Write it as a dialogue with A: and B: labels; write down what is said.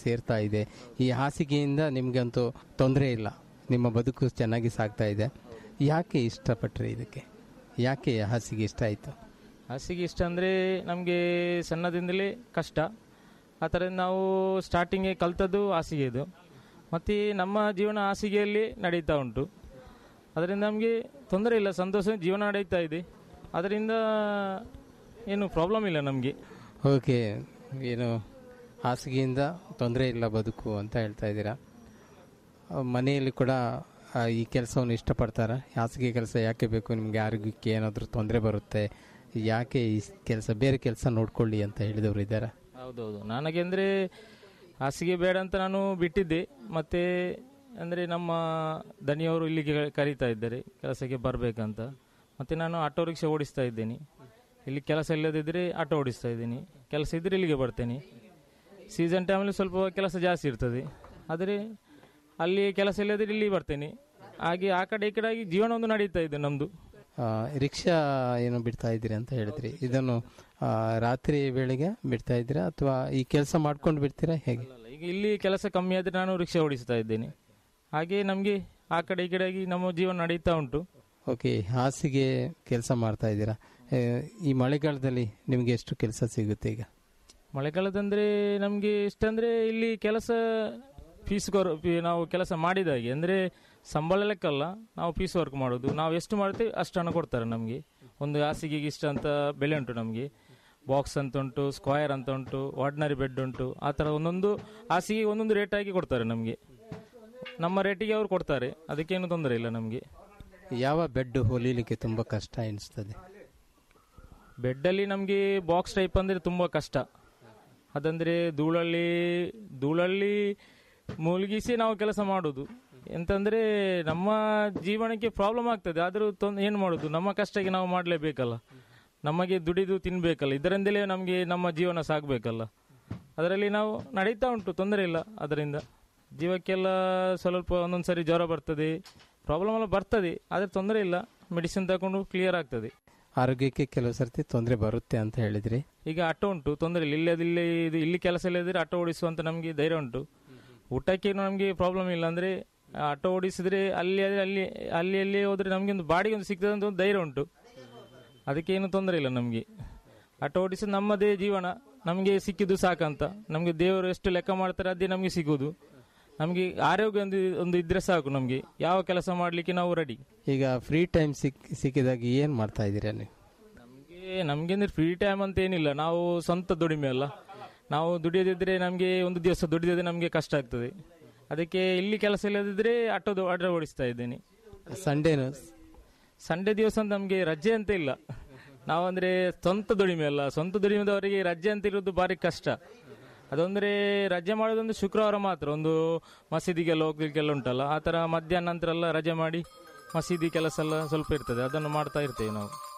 A: ಸೇರ್ತಾ ಇದೆ ಈ ಹಾಸಿಗೆಯಿಂದ ನಿಮ್ಗಂತೂ ತೊಂದರೆ ಇಲ್ಲ ನಿಮ್ಮ ಬದುಕು ಚೆನ್ನಾಗಿ ಸಾಗ್ತಾ ಇದೆ ಯಾಕೆ ಇಷ್ಟಪಟ್ರಿ ಇದಕ್ಕೆ ಯಾಕೆ ಹಾಸಿಗೆ ಇಷ್ಟ ಆಯಿತು
B: ಹಾಸಿಗೆ ಇಷ್ಟ ಅಂದರೆ ನಮಗೆ ಸಣ್ಣದಿಂದಲೇ ಕಷ್ಟ ಆ ಥರ ನಾವು ಸ್ಟಾರ್ಟಿಂಗ್ಗೆ ಕಲ್ತದ್ದು ಹಾಸಿಗೆ ಇದು ಮತ್ತು ನಮ್ಮ ಜೀವನ ಹಾಸಿಗೆಯಲ್ಲಿ ನಡೀತಾ ಉಂಟು ಅದರಿಂದ ನಮಗೆ ತೊಂದರೆ ಇಲ್ಲ ಸಂತೋಷ ಜೀವನ ನಡೀತಾ ಇದೆ ಅದರಿಂದ ಏನು ಪ್ರಾಬ್ಲಮ್ ಇಲ್ಲ ನಮಗೆ
A: ಓಕೆ ಏನು ಹಾಸಿಗೆಯಿಂದ ತೊಂದರೆ ಇಲ್ಲ ಬದುಕು ಅಂತ ಹೇಳ್ತಾ ಇದ್ದೀರಾ ಆ, ಮನೆಯಲ್ಲಿ ಕೂಡ ಆ, ಈ ಕೆಲಸವನ್ನು ಇಷ್ಟಪಡ್ತಾರ ಹಾಸಿಗೆ ಕೆಲಸ ಯಾಕೆ ಬೇಕು ನಿಮಗೆ ಆರೋಗ್ಯಕ್ಕೆ ಏನಾದರೂ ತೊಂದರೆ ಬರುತ್ತೆ ಯಾಕೆ ಈ ಕೆಲಸ ಬೇರೆ ಕೆಲಸ ನೋಡ್ಕೊಳ್ಳಿ ಅಂತ ಹೇಳಿದವರು ಇದ್ದಾರಾ
B: ಹೌದೌದು ನನಗೆ ಅಂದರೆ ಹಾಸಿಗೆ ಬೇಡ ಅಂತ ನಾನು ಬಿಟ್ಟಿದ್ದೆ ಮತ್ತು ಅಂದರೆ ನಮ್ಮ ದನಿಯವರು ಇಲ್ಲಿಗೆ ಕರೀತಾ ಇದ್ದಾರೆ ಕೆಲಸಕ್ಕೆ ಬರಬೇಕಂತ ಮತ್ತು ನಾನು ಆಟೋ ರಿಕ್ಷಾ ಓಡಿಸ್ತಾ ಇದ್ದೇನೆ ಇಲ್ಲಿ ಕೆಲಸ ಇಲ್ಲದಿದ್ದರೆ ಆಟೋ ಓಡಿಸ್ತಾ ಇದ್ದೀನಿ ಕೆಲಸ ಇದ್ದರೆ ಇಲ್ಲಿಗೆ ಬರ್ತೇನೆ ಸೀಸನ್ ಟೈಮಲ್ಲಿ ಸ್ವಲ್ಪ ಕೆಲಸ ಜಾಸ್ತಿ ಇರ್ತದೆ ಆದರೆ ಅಲ್ಲಿ ಕೆಲಸ ಇಲ್ಲದಿದ್ದರೆ ಇಲ್ಲಿ ಬರ್ತೇನೆ ಹಾಗೆ ಆ ಕಡೆ ಈ ಕಡೆ ಆಗಿ ಜೀವನ ಒಂದು ನಡೀತಾ ಇದೆ ನಮ್ಮದು
A: ಆ, ರಿಕ್ಷಾ ಏನು ಬಿಡ್ತಾ ಇದ್ದೀರಿ ಅಂತ ಹೇಳಿದ್ರಿ ಇದನ್ನು ಆ, ರಾತ್ರಿ ವೇಳೆಗೆ ಬಿಡ್ತಾ ಇದ್ದೀರಾ ಅಥವಾ ಈ ಕೆಲಸ ಮಾಡ್ಕೊಂಡು ಬಿಡ್ತೀರಾ ಹೇಗೆ
B: ಈಗ ಇಲ್ಲಿ ಕೆಲಸ ಕಮ್ಮಿ ಆದರೆ ನಾನು ರಿಕ್ಷಾ ಓಡಿಸ್ತಾ ಇದ್ದೇನೆ ಹಾಗೆ ನಮಗೆ ಆ ಕಡೆ ಈ ಕಡೆ ಆಗಿ ನಮ್ಮ ಜೀವನ ನಡೀತಾ ಉಂಟು
A: ಓಕೆ ಹಾಸಿಗೆ ಕೆಲಸ ಮಾಡ್ತಾ ಇದ್ದೀರಾ ಆ, ಈ ಮಳೆಗಾಲದಲ್ಲಿ ನಿಮಗೆ ಎಷ್ಟು ಕೆಲಸ ಸಿಗುತ್ತೆ ಈಗ
B: ಮಳೆಗಾಲದಂದ್ರೆ ನಮಗೆ ಇಷ್ಟಂದ್ರೆ ಇಲ್ಲಿ ಕೆಲಸ ಫೀಸ್ ನಾವು ಕೆಲಸ ಮಾಡಿದ ಹಾಗೆ ಅಂದರೆ ಸಂಬಳ ಲೆಕ್ಕಲ್ಲ ನಾವು ಫೀಸ್ ವರ್ಕ್ ಮಾಡೋದು ನಾವು ಎಷ್ಟು ಮಾಡ್ತೀವಿ ಅಷ್ಟು ಹಣ ಕೊಡ್ತಾರೆ ನಮಗೆ ಒಂದು ಹಾಸಿಗೆಗೆ ಇಷ್ಟ ಅಂತ ಬೆಲೆ ಉಂಟು ನಮಗೆ ಬಾಕ್ಸ್ ಅಂತ ಉಂಟು ಸ್ಕ್ವಯರ್ ಅಂತ ಉಂಟು ಆರ್ಡಿನರಿ ಬೆಡ್ ಉಂಟು ಆ ಥರ ಒಂದೊಂದು ಹಾಸಿಗೆ ಒಂದೊಂದು ರೇಟ್ ಆಗಿ ಕೊಡ್ತಾರೆ ನಮಗೆ ನಮ್ಮ ರೇಟಿಗೆ ಅವರು ಕೊಡ್ತಾರೆ ಅದಕ್ಕೇನು ತೊಂದರೆ ಇಲ್ಲ ನಮಗೆ
A: ಯಾವ ಬೆಡ್ ಹೊಲಿಲಿಕ್ಕೆ ತುಂಬ ಕಷ್ಟ ಎನಿಸ್ತದೆ
B: ಬೆಡ್ಡಲ್ಲಿ ನಮಗೆ ಬಾಕ್ಸ್ ಟೈಪ್ ಅಂದರೆ ತುಂಬ ಕಷ್ಟ ಅದಂದರೆ ಧೂಳಲ್ಲಿ ಧೂಳಲ್ಲಿ ಮುಳುಗಿಸಿ ನಾವು ಕೆಲಸ ಮಾಡೋದು ಎಂತಂದರೆ ನಮ್ಮ ಜೀವನಕ್ಕೆ ಪ್ರಾಬ್ಲಮ್ ಆಗ್ತದೆ ಆದರೂ ತೊಂದ್ ಏನು ಮಾಡೋದು ನಮ್ಮ ಕಷ್ಟಕ್ಕೆ ನಾವು ಮಾಡಲೇಬೇಕಲ್ಲ ನಮಗೆ ದುಡಿದು ತಿನ್ನಬೇಕಲ್ಲ ಇದರಿಂದಲೇ ನಮಗೆ ನಮ್ಮ ಜೀವನ ಸಾಗಬೇಕಲ್ಲ ಅದರಲ್ಲಿ ನಾವು ನಡೀತಾ ಉಂಟು ತೊಂದರೆ ಇಲ್ಲ ಅದರಿಂದ ಜೀವಕ್ಕೆಲ್ಲ ಸ್ವಲ್ಪ ಒಂದೊಂದು ಸರಿ ಜ್ವರ ಬರ್ತದೆ ಪ್ರಾಬ್ಲಮ್ ಎಲ್ಲ ಬರ್ತದೆ ಆದರೆ ತೊಂದರೆ ಇಲ್ಲ ಮೆಡಿಸಿನ್ ತಗೊಂಡು ಕ್ಲಿಯರ್ ಆಗ್ತದೆ
A: ಆರೋಗ್ಯಕ್ಕೆ ಕೆಲವು ಸರ್ತಿ ತೊಂದರೆ ಬರುತ್ತೆ ಅಂತ ಹೇಳಿದ್ರಿ
B: ಈಗ ಆಟೋ ಉಂಟು ತೊಂದರೆ ಇಲ್ಲ ಇಲ್ಲದಿಲ್ಲ ಇದು ಇಲ್ಲಿ ಕೆಲಸ ಇಲ್ಲದಿದ್ರೆ ಆಟೋ ಓಡಿಸುವಂತ ನಮಗೆ ಧೈರ್ಯ ಉಂಟು ಊಟಕ್ಕೆ ನಮಗೆ ಪ್ರಾಬ್ಲಮ್ ಇಲ್ಲ ಅಂದ್ರೆ ಆಟೋ ಓಡಿಸಿದ್ರೆ ಅಲ್ಲಿ ಆದ್ರೆ ಅಲ್ಲಿ ಅಲ್ಲಿ ಅಲ್ಲಿ ಹೋದ್ರೆ ನಮಗೆ ಒಂದು ಬಾಡಿಗೆ ಒಂದು ಸಿಗ್ತದೆ ಅಂತ ಒಂದು ಧೈರ್ಯ ಉಂಟು ಅದಕ್ಕೆ ಏನು ತೊಂದರೆ ಇಲ್ಲ ನಮಗೆ ಆಟೋ ಓಡಿಸೋದು ನಮ್ಮದೇ ಜೀವನ ನಮಗೆ ಸಿಕ್ಕಿದ್ದು ಸಾಕಂತ ನಮಗೆ ದೇವರು ಎಷ್ಟು ಲೆಕ್ಕ ಮಾಡ್ತಾರೆ ಅದೇ ನಮಗೆ ಸಿಗೋದು ನಮಗೆ ಆರೋಗ್ಯ ಒಂದು ಒಂದು ಇದ್ರೆ ಸಾಕು ನಮಗೆ ಯಾವ ಕೆಲಸ ಮಾಡಲಿಕ್ಕೆ ನಾವು ರೆಡಿ
A: ಈಗ ಫ್ರೀ ಟೈಮ್ ಸಿಕ್ ಸಿಕ್ಕಿದಾಗ ಏನು ಮಾಡ್ತಾ ಇದ್ದೀರಾ ನೀವು
B: ನಮಗೆ ನಮಗೆ ಅಂದ್ರೆ ಫ್ರೀ ಟೈಮ್ ಅಂತ ಏನಿಲ್ಲ ನಾವು ಸ್ವಂತ ದುಡಿಮೆ ಅಲ್ಲ ನಾವು ದುಡಿಯದಿದ್ರೆ ನಮಗೆ ಒಂದು ದಿವಸ ದುಡಿದಿದ್ರೆ ನಮಗೆ ಕಷ್ಟ ಆಗ್ತದೆ ಅದಕ್ಕೆ ಇಲ್ಲಿ ಕೆಲಸ ಇಲ್ಲದಿದ್ರೆ ಆಟೋದು ಆಟೋ ಓಡಿಸ್ತಾ ಇದ್ದೇನೆ
A: ಸಂಡೇನು
B: ಸಂಡೇ ದಿವಸ ಅಂತ ನಮಗೆ ರಜೆ ಅಂತ ಇಲ್ಲ ನಾವಂದ್ರೆ ಸ್ವಂತ ದುಡಿಮೆ ಅಲ್ಲ ಸ್ವಂತ ದುಡಿಮೆದವರಿಗೆ ರಜೆ ಅಂತ ಇರೋದು ಭಾರಿ ಕಷ್ಟ ಅದೊಂದ್ರೆ ರಜೆ ಮಾಡೋದೊಂದು ಶುಕ್ರವಾರ ಮಾತ್ರ ಒಂದು ಮಸೀದಿಗೆಲ್ಲ ಹೋಗ್ಲಿಕ್ಕೆಲ್ಲ ಉಂಟಲ್ಲ ಆ ತರ ಮಧ್ಯಾಹ್ನ ನಂತರ ಎಲ್ಲ ರಜೆ ಮಾಡಿ ಮಸೀದಿ ಕೆಲಸ ಎಲ್ಲ ಸ್ವಲ್ಪ ಇರ್ತದೆ ಅದನ್ನು ಮಾಡ್ತಾ ಇರ್ತೇವೆ ನಾವು